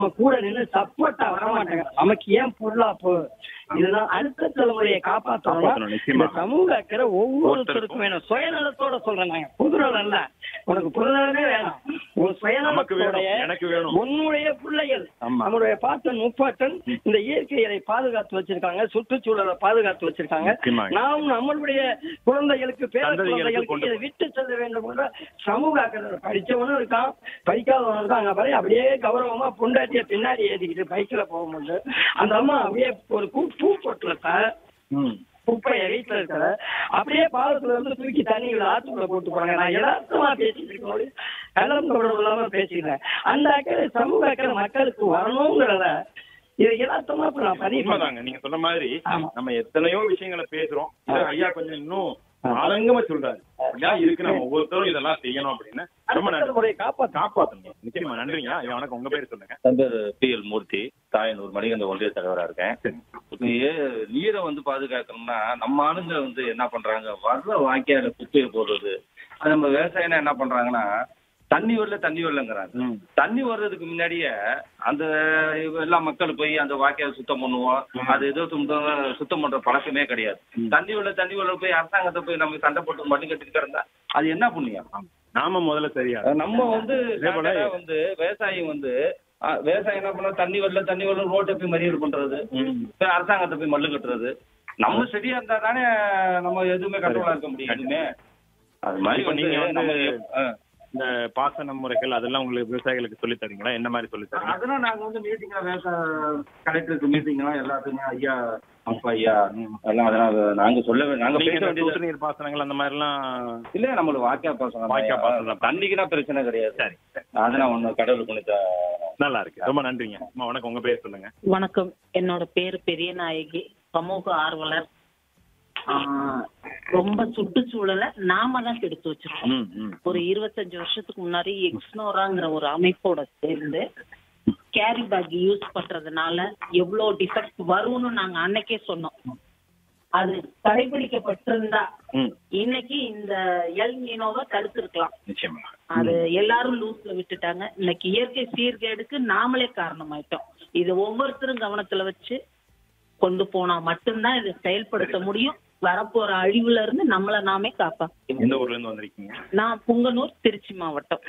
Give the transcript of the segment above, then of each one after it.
நம்ம கூட நின்று சப்போர்ட்டா வர மாட்டாங்க நமக்கு ஏன் பொருளாப்பு இதுதான் அடுத்த தலைமுறையை காப்பாத்தணும், காப்பாற்றணும் நிச்சயமா. இந்த சமூக அக்கறை ஒவ்வொருத்தருக்கும் வேணும் சுயநலத்தோட சொல்றேன் நாங்க பொதுநலம் இல்ல உனக்கு பொதுநலமே வேணும் உன் நமக்கு வேணும், சுயநலத்தோடைய எனக்கு வேணும். உன்னுடைய பிள்ளைகள் ஆமா. நம்மளுடைய பாட்டன் முப்பாட்டன் இந்த இயற்கையை பாதுகாத்து வச்சிருக்காங்க சுற்றுச்சூழலை பாதுகாத்து வச்சிருக்காங்க நிச்சயமாக. நாம் நம்மளுடைய குழந்தைகளுக்கு பேர சந்ததிகளுக்கு குழந்தைகளுக்கு கொண்டு இதை விட்டு செல்ல வேண்டும் என்ற சமூக அக்கறை படிச்சவனும் இருக்கான் படிக்காதவனும் இருக்கான் அங்க பாரு அப்படியே கௌரவமா பொண்டாட்டிய பின்னாடி ஏறிக்கிட்டு பைக்ல போகும்போது அந்த அம்மா அப்படியே ஒரு பூ பூ பொட்டலத்தை ம். குப்பையை வீட்டுல இருக்கிற அப்படியே பாலத்துல இருந்து தூக்கி தண்ணிகளை ஆத்துக்குள்ள போட்டு போறாங்க நான் யதார்த்தமா பேசிட்டு இருக்கோம் கள்ளம் தொடர்பு இல்லாம பேசிக்கிறேன் அந்த அக்கறை சமூக அக்கறை மக்களுக்கு வரணுங்கிறத இது யதார்த்தமா இப்ப நான் பதிவு பண்றேன். உண்மைதாங்க நீங்க சொன்ன மாதிரி ஆமா. நம்ம எத்தனையோ விஷயங்களை பேசுறோம் இது ஐயா கொஞ்சம் இன்னும் ஆதங்கமா சொல்றாரு ஐயா இருக்கு நம்ம ஒவ்வொருத்தரும் இதெல்லாம் செய்யணும் அப்படின்னு ரொம்ப அடுத்த நன்றி தலைமுறையை காப்பாற்ற காப்பாத்தணும் நிச்சயமா நன்றிங்க ஐயா வணக்கம் உங்க பேர் சொல்லுங்க என் பேர் பி எல் மூர்த்தி தாயனூர் மணிகண்ட ஒன்றிய தலைவரா இருக்கேன் சரி. இப்ப ஏ- நீரை வந்து பாதுகாக்கணும்னா நம்ம ஆளுங்க வந்து என்ன பண்றாங்க வர்ற வாய்க்கால குப்பையை போடுறது அது நம்ம விவசாயினா என்ன பண்றாங்கன்னா தண்ணி வரல தண்ணி வரலங்கிறாங்க ம். தண்ணி வர்றதுக்கு முன்னாடியே அந்த இவ- எல்லா மக்கள் போய் அந்த வாய்க்கால் சுத்தம் பண்ணுவோம் அது ஏதோ சுத்தம் சுத்தம் பண்ற பழக்கமே கிடையாது தண்ணி வரல தண்ணி வரல போய் அரசாங்கத்தை போய் நம்ம சண்டை போட்டு மண்ணு கட்டிட்டு கிடந்தா அது என்ன புண்ணியம் நாம முதல்ல சரியா நம்ம வந்து இதே போல- standard ஆ வந்து விவசாயி வந்து ஆ, விவசாயம் என்ன பண்ணா தண்ணி வரல தண்ணி வரல ரோட்டை போய் மறியல் பண்றது போய் அரசாங்கத்தை போய் மல்லு கட்டுறது நம்ம சரியா இருந்தா தானே நம்ம எதுவுமே கண்ட்ரோலா இருக்க முடியும் எதுவுமே அது மாதிரி இப்ப வந்து நீங்க வந்து- நம்ம எப்- ஆ. இந்த பாசன முறைகள் அதெல்லாம் உங்களுக்கு விவசாயிகளுக்கு சொல்லி தரீங்களா என்ன மாதிரி சொல்லி தரீங்க அதெல்லாம் நாங்க வந்து மீட்டிங்ல விவசாய கலெக்டருக்கு மீட்டிங்லாம் எல்லாத்துக்குமே ஐயா அப்பா ஐயா எல்லாம் அதெல்லாம் நாங்க சொல்ல வே- நாங்க நீங்க பேச இந்த வேண்டியது சொட்டு நீர் பாசனங்கள் அந்த மாதிரி எல்லாம் இல்ல நம்மளுக்கு வாக்கியா பாசனம் வாய்க்கா பாசனம். தண்ணிக்குனா பிரச்சனை கிடையாது சரி சரி. அதெல்லாம் ஒண்ணு கடவுள் பண்ணிட்டா நல்லா இருக்கு ரொம்ப நன்றிங்க அம்மா வணக்கம் உங்க பேர் சொல்லுங்க வணக்கம் என்னோட பேரு பெரியநாயகி சமூக ஆர்வலர் ஆஹ் ரொம்ப சுற்றுச்சூழலை நாம தான் கெடுத்து வச்சிருக்கோம் ம், ம். ஒரு இருபத்தஞ்சு வருஷத்துக்கு முன்னாடி எக்ஸ்னோராங்கிற ஒரு அமைப்போட சேர்ந்து கேரி பேக் யூஸ் பண்றதுனால எவ்வளவு டிஃபெக்ட் வரும்னு நாங்க அன்னைக்கே சொன்னோம் அது கடைபிடிக்கப்பட்டிருந்தா ம். இன்னைக்கு இந்த எல் நீனோவை தடுத்திருக்கலாம் நிச்சயமா அது எல்லாரும் லூஸ்ல விட்டுட்டாங்க இன்னைக்கு இயற்கை சீர்கேடுக்கு நாமளே காரணமாயிட்டோம் இது ஒவ்வொருத்தரும் கவனத்துல வச்சு கொண்டு போனா மட்டும்தான் இதை செயல்படுத்த முடியும் வரப்போற அழிவுல இருந்து நம்மள நாமே காப்பாத்திக்கணும் எந்த ஊர்ல இருந்து வந்திருக்கீங்க நான் புங்கனூர் திருச்சி மாவட்டம்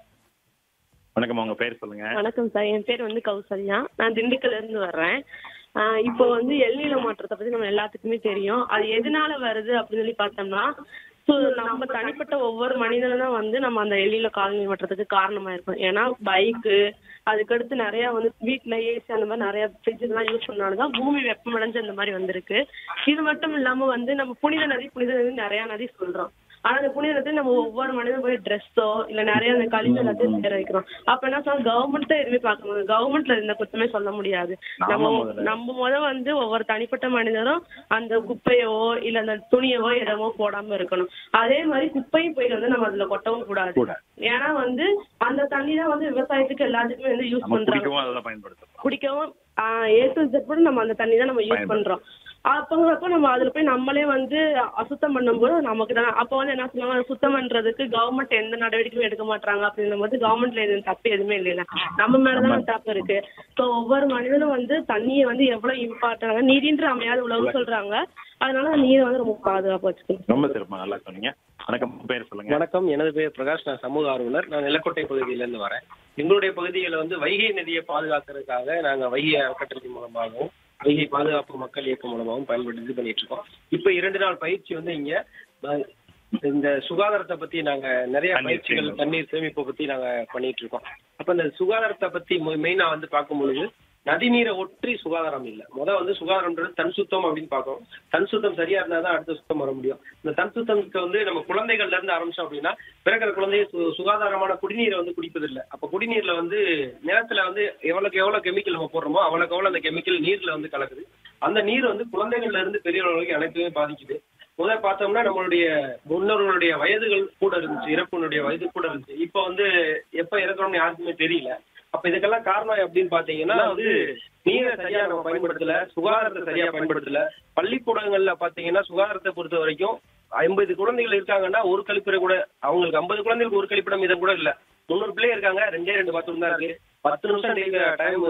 வணக்கம் உங்க பேர் சொல்லுங்க வணக்கம் சார் என் பேர் வந்து கௌசல்யா நான் திண்டுக்கல்ல இருந்து வர்றேன் ஆஹ் இப்போ வந்து எல்நில மாற்றத்தை பத்தி நம்ம எல்லாத்துக்குமே தெரியும் அது எதனால வருது அப்படின்னு சொல்லி பார்த்தோம்னா ஸோ நம்ம தனிப்பட்ட ஒவ்வொரு மனிதனும் தான் வந்து நம்ம அந்த எல்நில காலனி மாற்றத்துக்கு காரணமா இருக்கும் ஏன்னா பைக்கு அதுக்கடுத்து நிறைய வந்து வீட்ல ஏசி அந்த மாதிரி நிறைய ஃப்ரிட்ஜ் எல்லாம் யூஸ் பண்ணாலும் பூமி வெப்பமடைஞ்சு அந்த மாதிரி வந்திருக்கு இது மட்டும் இல்லாம வந்து நம்ம புனித நதி புனித நதி நிறைய நதி சொல்றோம் ஆனா அந்த புனித நதி நம்ம ஒவ்வொரு மனிதனும் போய் ட்ரெஸ்ஸோ இல்ல நிறைய அந்த கழிவு எல்லாத்தையும் சேர வைக்கிறோம் அப்ப என்ன சொல்ல கவர்மெண்ட் தான் எதுவுமே பார்க்க முடியாது கவர்மெண்ட்ல எந்த குத்தமே சொல்ல முடியாது நாம நம்ம முதல்ல. நம்ம முத வந்து ஒவ்வொரு தனிப்பட்ட மனிதரும் அந்த குப்பையவோ இல்ல அந்த துணியவோ இடமோ போடாம இருக்கணும் அதே மாதிரி குப்பையும் போய் வந்து நம்ம அதுல கொட்டவும் கூடாது கூடாது. ஏன்னா வந்து அந்த தண்ணி தான் வந்து விவசாயத்துக்கு எல்லாத்துக்குமே வந்து யூஸ் நம்ம பண்றாங்க குடிக்கவும் அதெல்லாம் பயன்படுத்தலாம் குடிக்கவும் ஏ டு Z கூட நம்ம அந்த தண்ணி தான் நம்ம யூஸ் பயன்படுத்து. பண்றோம் அப்பங்கிறப்ப நம்ம அதுல போய் நம்மளே வந்து அசுத்தம் பண்ணும்போது நமக்கு தான் அப்போ வந்து என்ன சொல்லுவாங்க அதை சுத்தம் பண்றதுக்கு கவர்மெண்ட் எந்த நடவடிக்கையும் எடுக்க மாட்டாங்க அப்படின்னும் போது கவர்மெண்ட்ல எதுவும் தப்பு எதுவுமே இல்லைல்ல நம்ம மேலதான் தப்பு இருக்கு ஸோ ஒவ்வொரு மனிதனும் வந்து தண்ணியை வந்து எவ்வளவு இம்பார்ட்டன்ட் நீரின்ற அமையாத உலகம் சொல்றாங்க அதனால நீரை வந்து ரொம்ப பாதுகாப்பா வச்சுக்கணும் ரொம்ப சிறப்பா நல்லா சொன்னீங்க வணக்கம் உங்க பேர் சொல்லுங்க வணக்கம் எனது பேர் பிரகாஷ் நான் சமூக ஆர்வலர் நான் நிலக்கோட்டை பகுதியிலேருந்து வரேன் எங்களுடைய பகுதியில் வந்து வைகை நதியை பாதுகாக்கிறதுக்காக நாங்கள் வைகை அறக்கட்டளை மூலமாகவும் வைகை பாதுகாப்பு மக்கள் இயக்கம் மூலமாகவும் பயன்படுத்தி இது பண்ணிட்டு இருக்கோம் இப்போ இரண்டு நாள் பயிற்சி வந்து இங்க அஹ், இந்த சுகாதாரத்தை பத்தி நாங்க நிறைய தண்ணீர் பயிற்சிகள் சேமிப்பு. தண்ணீர் சேமிப்பை பத்தி நாங்க பண்ணிட்டு இருக்கோம் அப்ப இந்த சுகாதாரத்தை பத்தி மெயினா வந்து பார்க்கும் பொழுது நதிநீரை ஒற்றி சுகாதாரம் இல்லை முத வந்து சுகாதாரம்ன்றது தன் சுத்தம் அப்படின்னு பார்க்கணும் தன் சுத்தம் சரியா இருந்தா தான் அடுத்த சுத்தம் வர முடியும் இந்த தன் சுத்தம்க்கு வந்து நம்ம குழந்தைகள்ல இருந்து ஆரம்பிச்சோம் அப்படின்னா பிறக்கிற குழந்தைய சு- சுகாதாரமான குடிநீரை வந்து குடிப்பதில்லை அப்ப குடிநீர்ல வந்து நிலத்துல வந்து எவ்வளவுக்கு எவ்வளவு கெமிக்கல் நம்ம போடுறோமோ அவ்வளவுக்கு எவ்வளவு அந்த கெமிக்கல் நீர்ல வந்து கலக்குது அந்த நீர் வந்து குழந்தைகள்ல இருந்து பெரியவர்கள் வரைக்கும் அனைத்துமே பாதிக்குது முதல்ல பார்த்தோம்னா நம்மளுடைய முன்னோர்களுடைய வயதுகள் கூட இருந்துச்சு இறப்பினுடைய வயது கூட இருந்துச்சு இப்போ வந்து எப்ப இறக்கணும்னு யாருக்குமே தெரியல அப்ப இதுக்கெல்லாம் காரணம் எப்படின்னு பாத்தீங்கன்னா வந்து நீரை சரியா நம்ம பயன்படுத்தல சுகாதாரத்தை சரியா பயன்படுத்தல பள்ளிக்கூடங்கள்ல பாத்தீங்கன்னா சுகாதாரத்தை பொறுத்த வரைக்கும் ஐம்பது குழந்தைகள் இருக்காங்கன்னா ஒரு கழிப்பறை கூட அவங்களுக்கு ஐம்பது குழந்தைகளுக்கு ஒரு கழிப்பிடம் இதம் கூட இல்ல முந்நூறு பிள்ளை இருக்காங்க ரெண்டே ரெண்டு பாத்ரூம் தான் இருக்கு பத்து நிமிஷம் டெய்லி டைம்